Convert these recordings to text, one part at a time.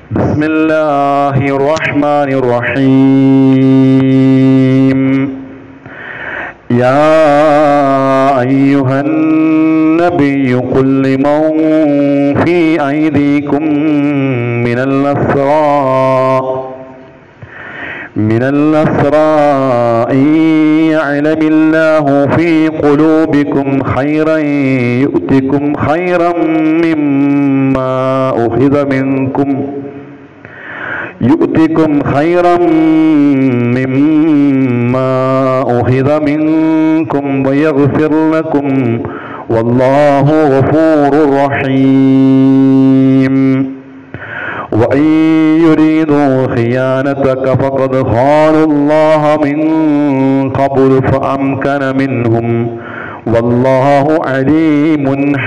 بسم الله الرحمن الرحيم يا أيها النبي قل لمن في أيديكم من الأسرى من الأسرى إن يعلم الله في قلوبكم خيرا يؤتكم خيرا مما أخذ منكم يؤتكم خيرا مما أخذ منكم ويغفر لكم والله غفور رحيم وإن يريدوا خيانتك فقد خانوا الله من قبل فأمكن منهم والله عليم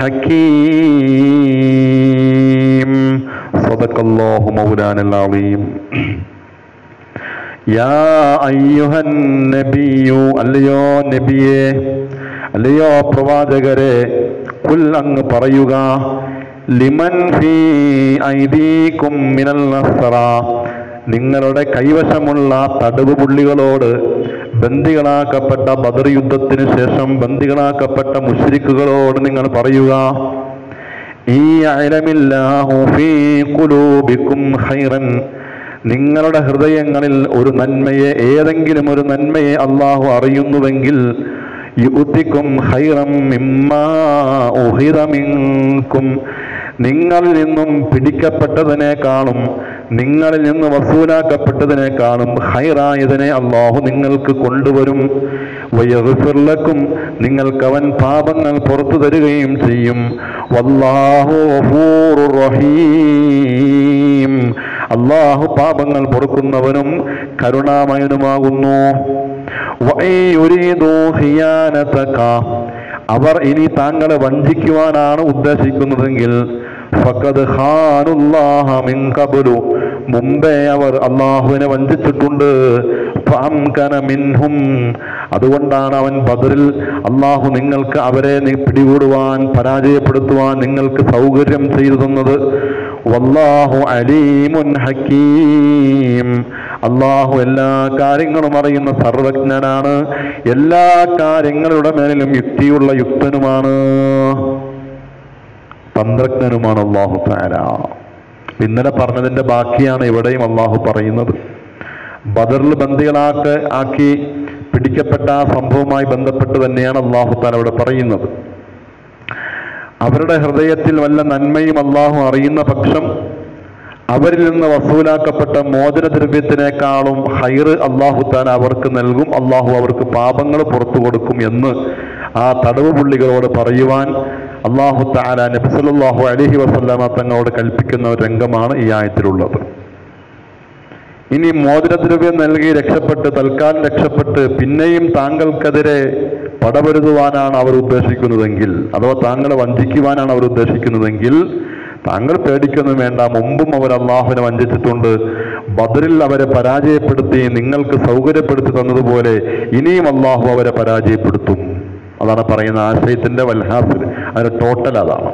حكيم صدق الله مولانا العظيم യാ അയ്യുഹൻ നബിയു അല്ലയോ നബിയെ അല്ലയോ പ്രവാചകരെ കുൽ അങ്ങ് പറയുക ലിമൻ ഫീ ഐദീകും മിനൽ നസ്റ നിങ്ങളുടെ കൈവശമുള്ള തടവ് പുള്ളികളോട് ബന്ദികളാക്കപ്പെട്ട ബദർ യുദ്ധത്തിന് ശേഷം ബന്ദികളാക്കപ്പെട്ട മുശ്രിക്കുകളോട് നിങ്ങൾ പറയുക ഈ അയലമില്ലാഹു ഫീ ഖുലൂബിക്കും ഖൈറൻ നിങ്ങളുടെ ഹൃദയങ്ങളിൽ ഒരു നന്മയെ ഏതെങ്കിലും ഒരു നന്മയെ അള്ളാഹു അറിയുന്നുവെങ്കിൽ യുത്തിക്കും ഹൈറം മിമ്മാ ഉഹിത മിൻകും നിങ്ങളിൽ നിന്നും പിടിക്കപ്പെട്ടതിനേക്കാളും നിങ്ങളിൽ നിന്ന് വസൂലാക്കപ്പെട്ടതിനേക്കാളും ഹൈറായതിനെ അള്ളാഹു നിങ്ങൾക്ക് കൊണ്ടുവരും വയറുഫിർലക്കും നിങ്ങൾക്ക് അവൻ പാപങ്ങൾ പുറത്തു തരികയും ചെയ്യും വല്ലാഹു ഗഫൂറുർ റഹീം അള്ളാഹു പാപങ്ങൾ പൊറുക്കുന്നവനും കരുണാമയനുമാകുന്നു വഇയുരീദു ഖിയാനതക. അവർ ഇനി താങ്കളെ വഞ്ചിക്കുവാനാണ് ഉദ്ദേശിക്കുന്നതെങ്കിൽ ഫഖദ് ഖാനുല്ലാഹ മിൻ ഖബ്ലു മുമ്പേ അവർ അള്ളാഹുവിനെ വഞ്ചിച്ചിട്ടുണ്ട് ഫഅംകന മിൻഹും അതുകൊണ്ടാണ് അവൻ ബദറിൽ അള്ളാഹു നിങ്ങൾക്ക് അവരെ നി- പിടികൂടുവാൻ പരാജയപ്പെടുത്തുവാൻ നിങ്ങൾക്ക് സൗകര്യം ചെയ്തു തന്നത് വല്ലാഹു അലീമുൻ ഹക്കീം അള്ളാഹു എല്ലാ കാര്യങ്ങളും അറിയുന്ന സർവജ്ഞനാണ് എല്ലാ കാര്യങ്ങളുടെ മേലും യുക്തിയുള്ള യുക്തനുമാണ് തന്ത്രജ്ഞനുമാണ് അള്ളാഹു താര ഇന്നലെ പറഞ്ഞതിന്റെ ബാക്കിയാണ് ഇവിടെയും അള്ളാഹു പറയുന്നത് ബദറിൽ ബന്ദികളാക്ക ആക്കി പിടിക്കപ്പെട്ട ആ സംഭവവുമായി ബന്ധപ്പെട്ട് തന്നെയാണ് അള്ളാഹു താല ഇവിടെ പറയുന്നത് അവരുടെ ഹൃദയത്തിൽ വല്ല നന്മയും അള്ളാഹു അറിയുന്ന പക്ഷം അവരിൽ നിന്ന് വസൂലാക്കപ്പെട്ട മോചനദ്രവ്യത്തിനേക്കാളും ഹൈറ് അള്ളാഹു താൻ അവർക്ക് നൽകും അള്ളാഹു അവർക്ക് പാപങ്ങൾ പുറത്തു കൊടുക്കും എന്ന് ആ തടവ് പുള്ളികളോട് പറയുവാൻ അള്ളാഹു താല നബിസല്ലാഹു അലഹി വസല്ലാമ തങ്ങളോട് കൽപ്പിക്കുന്ന ഒരു രംഗമാണ് ഈ ആയത്തിലുള്ളത് ഇനി മോചനദ്രവ്യം നൽകി രക്ഷപ്പെട്ട് തൽക്കാലം രക്ഷപ്പെട്ട് പിന്നെയും താങ്കൾക്കെതിരെ പടപൊരുതുവാനാണ് അവർ ഉദ്ദേശിക്കുന്നതെങ്കിൽ അഥവാ താങ്കളെ വഞ്ചിക്കുവാനാണ് അവർ ഉദ്ദേശിക്കുന്നതെങ്കിൽ താങ്കൾ പേടിക്കൊന്നും വേണ്ട മുമ്പും അവർ അള്ളാഹുവിനെ വഞ്ചിച്ചിട്ടുണ്ട് ബദറിൽ അവരെ പരാജയപ്പെടുത്തി നിങ്ങൾക്ക് സൗകര്യപ്പെടുത്തി തന്നതുപോലെ ഇനിയും അള്ളാഹു അവരെ പരാജയപ്പെടുത്തും അതാണ് പറയുന്ന ആശയത്തിന്റെ വൽഹാസിൽ അതിന്റെ ടോട്ടൽ അതാണ്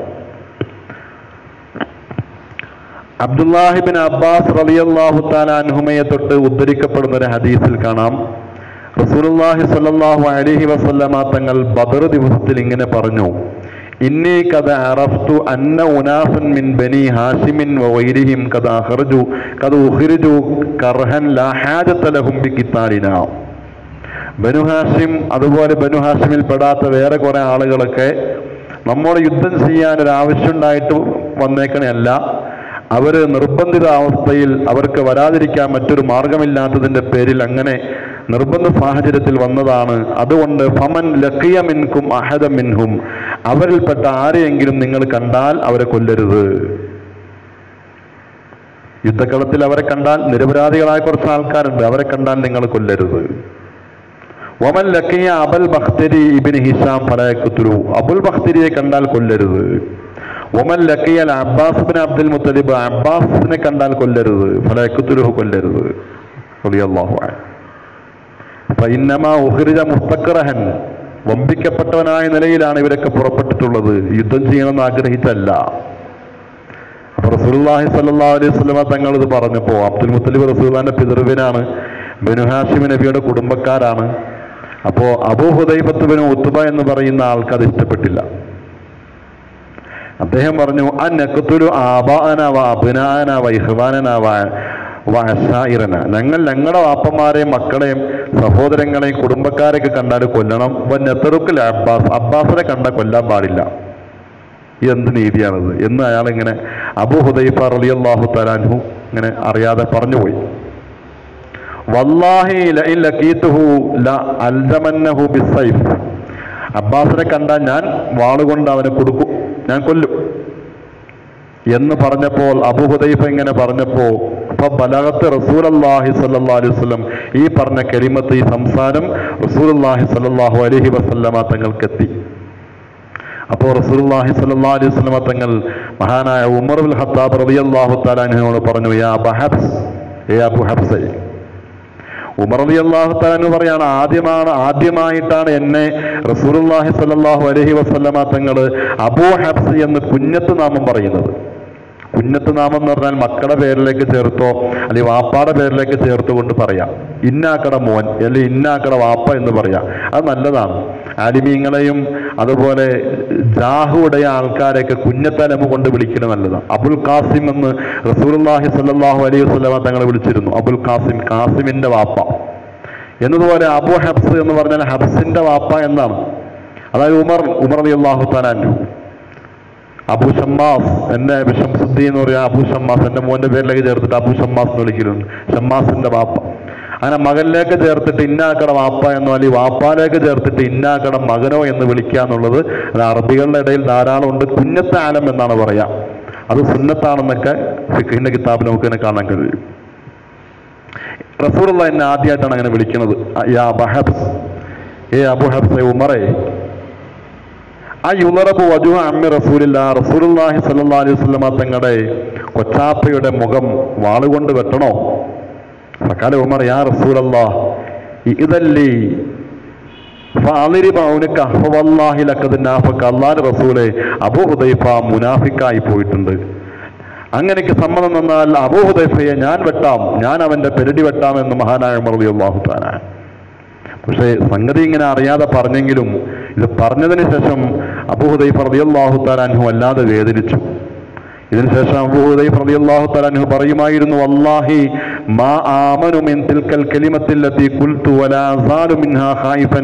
അബ്ദുല്ലാഹിബിൻ അബ്ബാസ് റളിയല്ലാഹു തആല അൻഹുമയെ തൊട്ട് ഉദ്ധരിക്കപ്പെടുന്ന ഒരു ഹദീസിൽ കാണാം റസൂലുള്ളാഹി സ്വല്ലല്ലാഹു അലൈഹി വസല്ലമ തങ്ങൾ ബദർ ദിവസത്തിൽ ഇങ്ങനെ പറഞ്ഞു ഇന്നി കഥ അറഫ്തു അന്ന ഉനാസൻ മിൻ ബനി ഹാഷിമിൻ വൈരിഹിം കഥ അഖ്റജു കഥ ഉഖ്രിജു കർഹൻ ലാ ഹാജത ലഹും ബികിത്താലിനാ ബനു ഹാഷിം അതുപോലെ ബനു ഹാഷിമിൽ പെടാത്ത വേറെ കുറെ ആളുകളൊക്കെ നമ്മോട് യുദ്ധം ചെയ്യാൻ ഒരു ആവശ്യമുണ്ടായിട്ട് വന്നേക്കണയല്ല അവര് നിർബന്ധിത അവസ്ഥയിൽ അവർക്ക് വരാതിരിക്കാൻ മറ്റൊരു മാർഗമില്ലാത്തതിന്റെ പേരിൽ അങ്ങനെ നിർബന്ധ സാഹചര്യത്തിൽ വന്നതാണ് അതുകൊണ്ട് ഫമൻ ലക്കിയ മിൻകും അഹദ മിൻഹും അവരിൽപ്പെട്ട ആരെയെങ്കിലും നിങ്ങൾ കണ്ടാൽ അവരെ കൊല്ലരുത് യുദ്ധക്കളത്തിൽ അവരെ കണ്ടാൽ നിരപരാധികളായ കുറച്ച് ആൾക്കാരുണ്ട് അവരെ കണ്ടാൽ നിങ്ങൾ കൊല്ലരുത് വമൻ ലക്കിയ അബൽ ബഖ്തരി ഇബിൻ ഹിഷാം ഫലയക്കുത്തുരു അബുൽ ബഖ്തരിയെ കണ്ടാൽ കൊല്ലരുത് ഒമൻ ലക്കിയൽ അബ്ബാസ് ബിൻ അബ്ദുൽ മുത്തലിബ് അബ്ബാസിനെ കണ്ടാൽ കൊല്ലരുത് ഫലയക്കുത്തുലുഹു കൊല്ലരുത് റളിയല്ലാഹു അൻഹു ഫഇന്നമാ ഉഖ്രിജ മുസ്തക്റഹൻ വമ്പിക്കപ്പെട്ടവനായ നിലയിലാണ് ഇവരൊക്കെ പുറപ്പെട്ടിട്ടുള്ളത് യുദ്ധം ചെയ്യണമെന്ന് ആഗ്രഹിച്ചല്ല അപ്പൊ റസൂലുള്ളാഹി സ്വല്ലല്ലാഹു അലൈഹി വസല്ലമ തങ്ങൾ ഇത് പറഞ്ഞപ്പോ അബ്ദുൽ മുത്തലിബ് റസൂലുള്ളാഹിന്റെ പിതൃവിനാണ് ബനു ഹാഷിം നബിയുടെ കുടുംബക്കാരാണ് അപ്പോ അബൂ ഹുദൈബത്ത് ബിൻ ഉത്തുബ എന്ന് പറയുന്ന ആൾക്ക് അത് ഇഷ്ടപ്പെട്ടില്ല അദ്ദേഹം പറഞ്ഞു അന്നക്കത്തുലു ആബാന വ അഭിനാന വ ഇഹ്വാനന വ വ അശായിറന ഞങ്ങൾ ഞങ്ങളുടെ വാപ്പന്മാരെയും മക്കളെയും സഹോദരങ്ങളെയും കുടുംബക്കാരെയൊക്കെ കണ്ടാൽ കൊല്ലണം വ നെത്തറുക്കിൽ അബ്ബാസ് അബ്ബാസിനെ കണ്ട കൊല്ലാൻ പാടില്ല ഇത് എന്ത് നീതിയാണത് എന്ന് അയാൾ ഇങ്ങനെ അബു ഹുദൈഫ റളിയല്ലാഹു തലാൻഹു ഇങ്ങനെ അറിയാതെ പറഞ്ഞുപോയി വല്ലാഹി ലഇൻ ലഖീതുഹു ല അൽജമന്നഹു ബിസൈഫ് അബ്ബാസിനെ കണ്ടാൽ ഞാൻ വാളുകൊണ്ട് അവനെ കൊടുക്കും ഞാൻ കൊല്ലും എന്ന് പറഞ്ഞപ്പോൾ അബു ഹുദൈഫ ഇങ്ങനെ പറഞ്ഞപ്പോ അപ്പൊ ബലഗത്ത് റസൂലല്ലാഹി സല്ലല്ലാഹു അലൈഹി വസല്ലം ഈ പറഞ്ഞ കലിമത്ത് ഈ സംസാരം റസൂലുള്ളാഹി സല്ലല്ലാഹു അലൈഹി വസല്ലമ തങ്ങൾക്കെത്തി അപ്പോൾ റസൂലുള്ളാഹി സ്വല്ലല്ലാഹു അലൈഹി വസല്ലമ തങ്ങൾ മഹാനായ ഉമർ ബിൻ ഖത്താബ് റളിയല്ലാഹു തആല അൻഹുവിനോട് പറഞ്ഞു യാ അബു ഹബ്സ് ഏ അബു ഹബ്സേ ഉമർ റളിയല്ലാഹു തആല അൻഹു പറയാണ് ആദ്യമാണ് ആദ്യമായിട്ടാണ് എന്നെ റസൂലുള്ളാഹി സ്വല്ലല്ലാഹു അലൈഹി വസല്ലമ തങ്ങൾ അബൂ ഹബ്സ് എന്ന് കുഞ്ഞത്ത് നാമം പറയുന്നത് കുഞ്ഞത്ത് നാമം എന്ന് പറഞ്ഞാൽ മക്കളുടെ പേരിലേക്ക് ചേർത്തോ അല്ലെങ്കിൽ വാപ്പാടെ പേരിലേക്ക് ചേർത്ത് കൊണ്ട് പറയാം ഇന്നാക്കട മോൻ അല്ലെങ്കിൽ ഇന്നാക്കട വാപ്പ എന്ന് പറയാം അത് നല്ലതാണ് ആലിമീങ്ങളെയും അതുപോലെ ജാഹുடைய ആൾക്കാരെയൊക്കെ കുഞ്ഞത്തലമ കൊണ്ട് വിളിക്കുന്നത് നല്ലതാണ് അബുൽ കാസിം എന്ന് റസൂലുള്ളാഹി സ്വല്ലല്ലാഹു അലൈഹി വസല്ലമ തങ്ങളെ വിളിച്ചിരുന്നു അബുൽ കാസിം കാസിമിന്റെ വാപ്പ എന്നതുപോലെ അബു ഹബ്സ് എന്ന് പറഞ്ഞാൽ ഹബ്സിന്റെ വാപ്പ എന്നാണ് അതായത് ഉമർ ഉമർ അലി അള്ളാഹു താലാൻഹു അബു ഷമ്മാസ് എന്നെ ഷംസുദ്ദീൻ എന്ന് പറയാ അബു ഷമ്മാസ് എന്റെ മോന്റെ പേരിലേക്ക് ചേർത്തിട്ട് അബു ഷമ്മാസ് എന്ന് വിളിക്കലുണ്ട് ഷമ്മാസിന്റെ വാപ്പ അങ്ങനെ മകനിലേക്ക് ചേർത്തിട്ട് ഇന്നാക്കട വാപ്പ എന്നോ അല്ലെങ്കിൽ വാപ്പാലേക്ക് ചേർത്തിട്ട് ഇന്നാക്കട മകനോ എന്ന് വിളിക്കുക എന്നുള്ളത് അത് അറബികളുടെ ഇടയിൽ ധാരാളം ഉണ്ട് കുഞ്ഞത്തെ ആലം എന്നാണ് പറയാ അത് സുന്നത്താണെന്നൊക്കെ ഫിഖിന്റെ കിതാബിൽ നമുക്ക് ഇങ്ങനെ കാണാൻ കഴിയും റസൂലുള്ള എന്നെ ആദ്യമായിട്ടാണ് അങ്ങനെ വിളിക്കുന്നത് യാ ബഹബ്സ് ഏ അബു ഹബ്സ് ഉമറേ ആ യുലറബ് വജു അമ്മ റസൂലില്ല റസൂലുള്ളാഹി സ്വല്ലല്ലാഹു അലൈഹി വസല്ലമ തങ്ങളുടെ കൊച്ചാപ്പയുടെ മുഖം വാളുകൊണ്ട് വെട്ടണോ ഫക്കാല ഉമർ യാ റസൂലല്ലാ ഇതല്ലി അള്ളാഹ് റസൂലെ അബൂ ഹുദൈഫ മുനാഫിക്കായി പോയിട്ടുണ്ട് അങ്ങനെയൊക്കെ സമ്മതം തന്നാൽ അബൂ ഹുദൈഫയെ ഞാൻ വെട്ടാം ഞാൻ അവന്റെ പെരടി വെട്ടാം എന്ന് മഹാനായ ഉമർ അള്ളാഹു താനാണ് പക്ഷേ സംഗതി ഇങ്ങനെ അറിയാതെ പറഞ്ഞെങ്കിലും ഇത് പറഞ്ഞതിന് ശേഷം അബൂഹുദൈ റളിയല്ലാഹു തആലാൻഹു അല്ലാതെ വേദനിച്ചു ഇതിനുശേഷം അബൂഹുദൈ റളിയല്ലാഹു തആലാൻഹു പറയുമായിരുന്നു വല്ലാഹി മാ ആമനു മിൻ തിൽക്കൽ കലിമത്തില്ലത്തി ഖുൽതു വലാ സാലു മിൻഹാ ഖായിഫൻ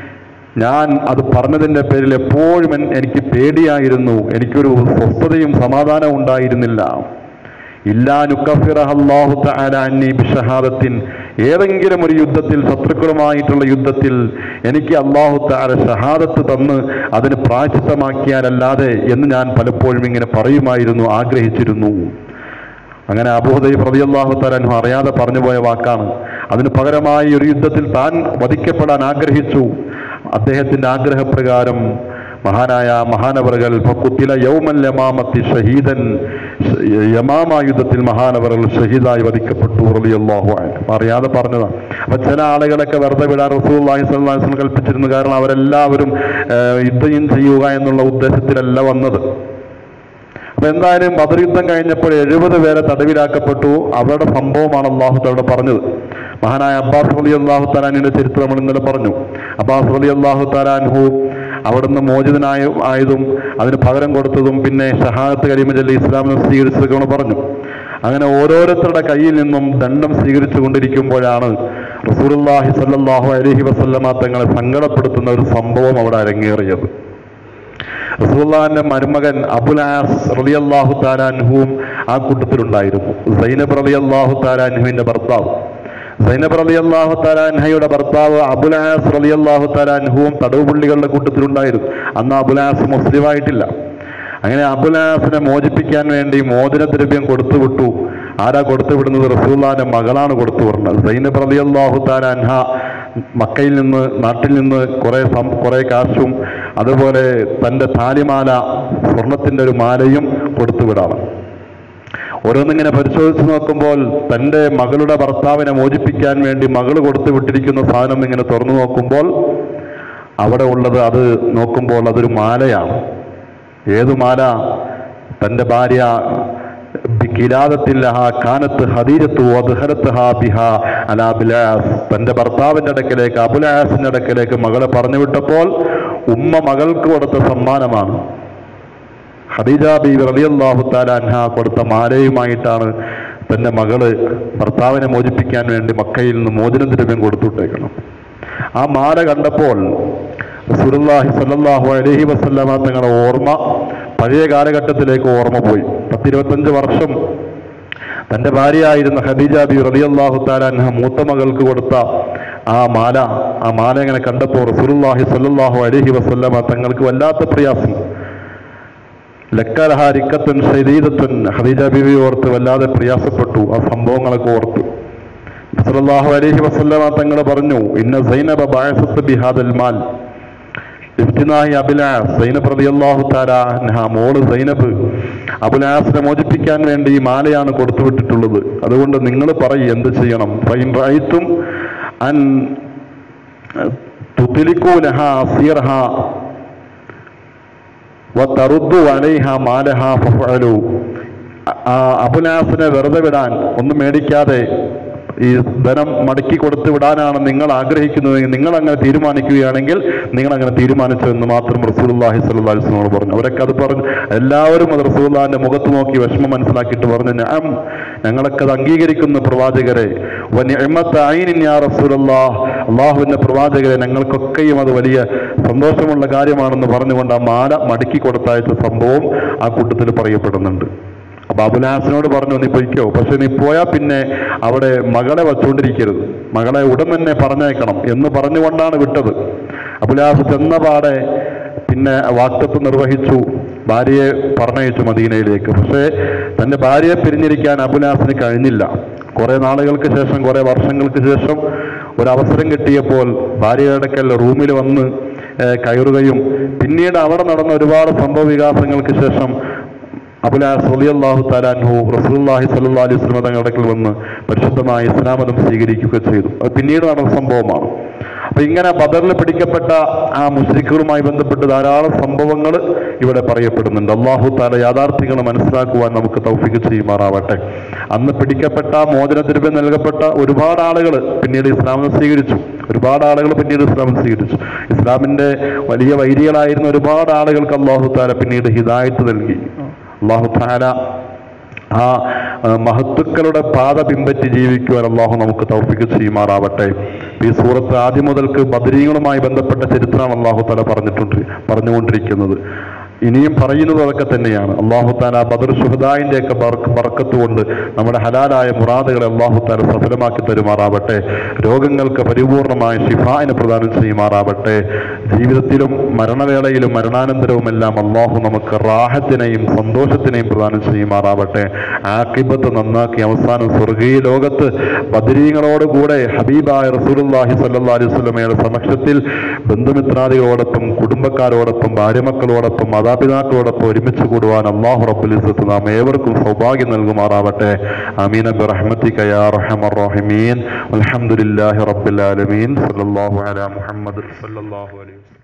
ഞാൻ അത് പറഞ്ഞതിന്റെ പേരിൽ എപ്പോഴും എൻ- എനിക്ക് പേടിയായിരുന്നു എനിക്കൊരു സ്വസ്ഥതയും സമാധാനവും ഉണ്ടായിരുന്നില്ല ഇല്ലാ നുക്കഫിറഹല്ലാഹു തആല അന്നി ബിഷഹാദത്തിൻ ഏതെങ്കിലും ഒരു യുദ്ധത്തിൽ ശത്രുക്കളുമായിട്ടുള്ള യുദ്ധത്തിൽ എനിക്ക് അള്ളാഹു തആല ഷഹാദത്ത് തന്ന് അതിന് പ്രായച്ചിത്തമാക്കിയാലല്ലാതെ എന്ന് ഞാൻ പലപ്പോഴും ഇങ്ങനെ പറയുമായിരുന്നു ആഗ്രഹിച്ചിരുന്നു അങ്ങനെ അബൂഹദൈ പ്രതിയല്ലാഹു തലാൻഹു അറിയാതെ പറഞ്ഞു പോയ വാക്കാണ് അതിന് പകരമായി ഒരു യുദ്ധത്തിൽ താൻ വധിക്കപ്പെടാൻ ആഗ്രഹിച്ചു അദ്ദേഹത്തിന്റെ ആഗ്രഹപ്രകാരം മഹാനായ മഹാനവറുകൾ ഫക്കുത്തില യൗമൽ യമാമത്തി ഷഹീദൻ ഷ- യമാമ യുദ്ധത്തിൽ മഹാനവറുകൾ ഷഹീദായി വധിക്കപ്പെട്ടു റളിയല്ലാഹു അൻഹു അറിയാതെ പറഞ്ഞതാണ് അപ്പൊ ചില ആളുകളൊക്കെ വെറുതെ വിടാൻ റസൂലുള്ളാഹി സ്വല്ലല്ലാഹു അലൈഹി വസല്ലം കൽപ്പിച്ചിരുന്നു കാരണം അവരെല്ലാവരും ഏഹ്, യുദ്ധം ചെയ്യുക എന്നുള്ള ഉദ്ദേശത്തിലല്ല വന്നത് അപ്പൊ എന്തായാലും ബദർ യുദ്ധം കഴിഞ്ഞപ്പോൾ എഴുപത് പേരെ തടവിലാക്കപ്പെട്ടു അവരുടെ സംഭവമാണ് അള്ളാഹു അവിടെ പറഞ്ഞത് മഹാനായ അബ്ബാസ് അലി അള്ളാഹു താലാനിന്റെ ചരിത്രം നമ്മൾ ഇന്നലെ പറഞ്ഞു അബ്ബാസ് അലി അള്ളാഹു താലാൻഹു അവിടുന്ന് മോചിതനായ ആയതും അതിന് പകരം കൊടുത്തതും പിന്നെ ഷഹാദത്ത് കരീമ ചൊല്ലി ഇസ്ലാമിനെ സ്വീകരിച്ചതൊക്കെ പറഞ്ഞു അങ്ങനെ ഓരോരുത്തരുടെ കയ്യിൽ നിന്നും ദണ്ഡം സ്വീകരിച്ചു കൊണ്ടിരിക്കുമ്പോഴാണ് റസൂലുള്ളാഹി സ്വല്ലല്ലാഹു അലൈഹി വസല്ലമ തങ്ങളെ സങ്കടപ്പെടുത്തുന്ന ഒരു സംഭവം അവിടെ അരങ്ങേറിയത് റസൂലുള്ളാഹിന്റെ മരുമകൻ അബുലാസ് റളിയല്ലാഹു താലാൻഹുവും ആ കൂട്ടത്തിലുണ്ടായിരുന്നു സൈനബ് റളിയല്ലാഹു താലാൻഹുവിന്റെ ഭർത്താവ് സൈനബ് റളിയല്ലാഹു താലാൻഹയുടെ ഭർത്താവ് അബുലാസ് റളിയല്ലാഹു താലാൻഹുവും തടവുപുള്ളികളുടെ കൂട്ടത്തിലുണ്ടായിരുന്നു അന്ന് അബുലാസ് മുസ്ലിമായിട്ടില്ല അങ്ങനെ അബുലാസിനെ മോചിപ്പിക്കാൻ വേണ്ടി മോചനദ്രവ്യം കൊടുത്തുവിട്ടു ആരാ കൊടുത്തുവിടുന്നത് റസൂല്ലാന്റെ മകളാണ് കൊടുത്തുവിടുന്നത് സൈനബ് റളിയല്ലാഹു താലാൻഹ മക്കയിൽ നിന്ന് നാട്ടിൽ നിന്ന് കുറെ സം- കുറെ കാശും അതുപോലെ തന്റെ താലിമാല സ്വർണത്തിന്റെ ഒരു മാലയും കൊടുത്തുവിടാണ് ഓരോന്നിങ്ങനെ പരിശോധിച്ച് നോക്കുമ്പോൾ തന്റെ മകളുടെ ഭർത്താവിനെ മോചിപ്പിക്കാൻ വേണ്ടി മകൾ കൊടുത്തു വിട്ടിരിക്കുന്ന സാധനം ഇങ്ങനെ തുറന്നു നോക്കുമ്പോൾ അവിടെ ഉള്ളത് അത് നോക്കുമ്പോൾ അതൊരു മാലയാണ് ഏതു മാല തന്റെ ഭാര്യ ബിഖിലാദത്തില്ലഹ കാനത്ത് ഹദീജത്തു വദ്ഹലത്ത്ഹാ ബിഹാ അലാ ബിലാസ് തന്റെ ഭർത്താവിന്റെ അടുക്കലേക്ക് അബുലാസിന്റെ അടുക്കലേക്ക് മകളെ പറഞ്ഞു വിട്ടപ്പോൾ ഉമ്മ മകൾക്ക് കൊടുത്ത സമ്മാനമാണ് ഖദീജ ബീവി റളിയല്ലാഹു തആല അൻഹ കൊടുത്ത മാലയുമായിട്ടാണ് തന്റെ മകള് ഭർത്താവിനെ മോചിപ്പിക്കാൻ വേണ്ടി മക്കയിൽ നിന്ന് മോചന ദ്രവ്യം കൊടുത്തുവിട്ടേക്കണം ആ മാല കണ്ടപ്പോൾ റസൂലുള്ളാഹി സ്വല്ലല്ലാഹു അലൈഹി വസല്ലമ തങ്ങളുടെ ഓർമ്മ പഴയ കാലഘട്ടത്തിലേക്ക് ഓർമ്മ പോയി പത്തിരുപത്തഞ്ച് വർഷം തന്റെ ഭാര്യയായിരുന്ന ഖദീജ ബി റളിയല്ലാഹു തആല അൻഹ മൂത്ത മകൾക്ക് കൊടുത്ത ആ മാല ആ മാല ഇങ്ങനെ കണ്ടപ്പോൾ റസൂലുള്ളാഹി സ്വല്ലല്ലാഹു അലൈഹി വസല്ലമ തങ്ങൾക്ക് വല്ലാത്ത പ്രയാസം ലക്കലഹാരിക്കത്തുൻ ശരീരത്തുൻ ഖദീജ ബിബി ഓർത്ത് വല്ലാതെ പ്രയാസപ്പെട്ടു ആ സംഭവങ്ങളൊക്കെ ഓർത്ത് സല്ലല്ലാഹു അലൈഹി വസല്ലമ തങ്ങൾ പറഞ്ഞു ഇന്ന സൈനബ ബഅസത്ത് ബിഹാദൽ മാൽ ഇബ്തിനായി അബുലാസ് സൈനബ് റളിയല്ലാഹു തആല അൻഹ മോള് സൈനബ് അബുലാസിനെ മോചിപ്പിക്കാൻ വേണ്ടി ഈ മാലയാണ് കൊടുത്തുവിട്ടിട്ടുള്ളത് അതുകൊണ്ട് നിങ്ങൾ പറയും എന്ത് ചെയ്യണം ഫൈൻ റഅയ്തും അൻ തുതിലിക്കൂ ലഹാ അസീറഹ വതറുദ്ദു അലൈഹ മാലഹ ഫഫഅലു ആ അബുലാസിനെ വെറുതെ വിടാൻ ഒന്നും മേടിക്കാതെ ഈ ധനം മടക്കി കൊടുത്തു വിടാനാണ് നിങ്ങൾ ആഗ്രഹിക്കുന്നതെങ്കിൽ നിങ്ങൾ അങ്ങനെ തീരുമാനിക്കുകയാണെങ്കിൽ നിങ്ങൾ അങ്ങനെ തീരുമാനിച്ചു എന്ന് മാത്രം റസൂലുള്ളാഹി സ്വല്ലല്ലാഹി അലൈഹി വസല്ലം പറഞ്ഞു അവരൊക്കെ അത് പറഞ്ഞു എല്ലാവരും അത് റസൂലുള്ളാഹിന്റെ മുഖത്ത് നോക്കി വിഷമം മനസ്സിലാക്കിയിട്ട് പറഞ്ഞു ഞാൻ ഞങ്ങളൊക്കെ അത് അംഗീകരിക്കുന്ന പ്രവാചകരെ വനിഅമത്ത ഐനിൻ യാ റസൂലല്ലാഹ് അള്ളാഹുവിന്റെ പ്രവാചകരെ ഞങ്ങൾക്കൊക്കെയും അത് വലിയ സന്തോഷമുള്ള കാര്യമാണെന്ന് പറഞ്ഞുകൊണ്ട് ആ മാല മടക്കി കൊടുത്തയച്ച സംഭവം ആ കൂട്ടത്തിൽ പറയപ്പെടുന്നുണ്ട് അപ്പൊ അബുലാസിനോട് പറഞ്ഞു നീ പൊയ്ക്കോ പക്ഷെ നീ പോയാൽ പിന്നെ അവിടെ മകളെ വച്ചുകൊണ്ടിരിക്കരുത് മകളെ ഉടൻ തന്നെ പറഞ്ഞേക്കണം എന്ന് പറഞ്ഞുകൊണ്ടാണ് വിട്ടത് അബുലാസ് ചെന്ന പാടെ പിന്നെ വാക്തത്വ നിർവഹിച്ചു ഭാര്യയെ പറഞ്ഞയച്ചു മദീനയിലേക്ക് പക്ഷേ തന്റെ ഭാര്യയെ പിരിഞ്ഞിരിക്കാൻ അബുലാസിന് കഴിഞ്ഞില്ല കുറെ നാളുകൾക്ക് ശേഷം കുറെ വർഷങ്ങൾക്ക് ശേഷം ഒരു അവസരം കിട്ടിയപ്പോൾ ഭാര്യയുടെ അടുക്കൽ റൂമിൽ വന്ന് ഏഹ്, കയറുകയും പിന്നീട് അവിടെ നടന്ന ഒരുപാട് സംഭവ വികാസങ്ങൾക്ക് ശേഷം അബുലാസ് റളിയല്ലാഹു തആലാൻഹു റസൂലുള്ളാഹി സ്വല്ലല്ലാഹി അലൈഹി വസല്ലം തങ്ങളുടെ അടുക്കൽ വന്ന് പരിശുദ്ധമായ ഇസ്ലാം മതം സ്വീകരിക്കുക ചെയ്തു അത് പിന്നീട് നടന്ന സംഭവമാണ് അപ്പൊ ഇങ്ങനെ ബദറിൽ പിടിക്കപ്പെട്ട ആ മുസ്ലിക്കുകളുമായി ബന്ധപ്പെട്ട് ധാരാളം സംഭവങ്ങൾ ഇവിടെ പറയപ്പെടുന്നുണ്ട് അള്ളാഹു താല യാഥാർത്ഥ്യങ്ങൾ മനസ്സിലാക്കുവാൻ നമുക്ക് തൗഫിക്ക് ചെയ്യുമാറാവട്ടെ അന്ന് പിടിക്കപ്പെട്ട മോചനദ്രവ്യം നൽകപ്പെട്ട ഒരുപാട് ആളുകൾ പിന്നീട് ഇസ്ലാമിനെ സ്വീകരിച്ചു ഒരുപാട് ആളുകൾ പിന്നീട് ഇസ്ലാം സ്വീകരിച്ചു ഇസ്ലാമിന്റെ വലിയ വൈരികളായിരുന്ന ഒരുപാട് ആളുകൾക്ക് അള്ളാഹു താല പിന്നീട് ഹിദായത്ത് നൽകി അള്ളാഹു താല ആ ആ, മഹത്തുക്കളുടെ പാത പിൻപറ്റി ജീവിക്കുവാൻ അള്ളാഹു നമുക്ക് തൗഫിക്ക് ചെയ്യുമാറാവട്ടെ ഈ സൂറത്ത് ആദ്യം മുതൽക്ക് ബദരീങ്ങളുമായി ബന്ധപ്പെട്ട ചരിത്രമാണ് അള്ളാഹു താല പറഞ്ഞിട്ടുണ്ട് പറഞ്ഞുകൊണ്ടിരിക്കുന്നത് ഇനിയും പറയുന്നത് അതൊക്കെ തന്നെയാണ് അള്ളാഹു താല ബദർ ഷുഹദായിന്റെ ഒക്കെ ബർക്കത്ത് കൊണ്ട് നമ്മുടെ ഹലാലായ മുറാദുകളെ അള്ളാഹു താല സഫലമാക്കി തരുമാറാവട്ടെ രോഗങ്ങൾക്ക് പരിപൂർണമായ ഷിഫായിന് പ്രദാനം ചെയ്യുമാറാവട്ടെ ജീവിതത്തിലും മരണവേളയിലും മരണാനന്തരവും എല്ലാം അള്ളാഹു നമുക്ക് റാഹത്തിനെയും സന്തോഷത്തിനെയും പ്രദാനം ചെയ്യുമാറാവട്ടെ ആക്കിബത്ത് നന്നാക്കി അവസാനം സ്വർഗീയ ലോകത്ത് ബദരീങ്ങളോട് കൂടെ ഹബീബായ റസൂലുള്ളാഹി സ്വല്ലല്ലാഹി അലൈഹി വസല്ലമയുടെ സമക്ഷത്തിൽ ബന്ധുമിത്രാദികളോടൊപ്പം കുടുംബക്കാരോടൊപ്പം ഭാര്യമക്കളോടൊപ്പം മാതാപിതാക്കളോടൊപ്പം ഒരുമിച്ച് കൂടുവാൻ അള്ളാഹു റബ്ബുൽ ഇസ്സത്ത് നാം ഏവർക്കും സൗഭാഗ്യം നൽകുമാറാവട്ടെ ആമീൻ ബിറഹ്മതിക യാ അർഹമർ റഹീമീൻ അൽഹംദുലില്ലാഹി റബ്ബിൽ ആലമീൻ സല്ലല്ലാഹു അലാ മുഹമ്മദ് സല്ലല്ലാഹു അലൈഹി വസല്ലം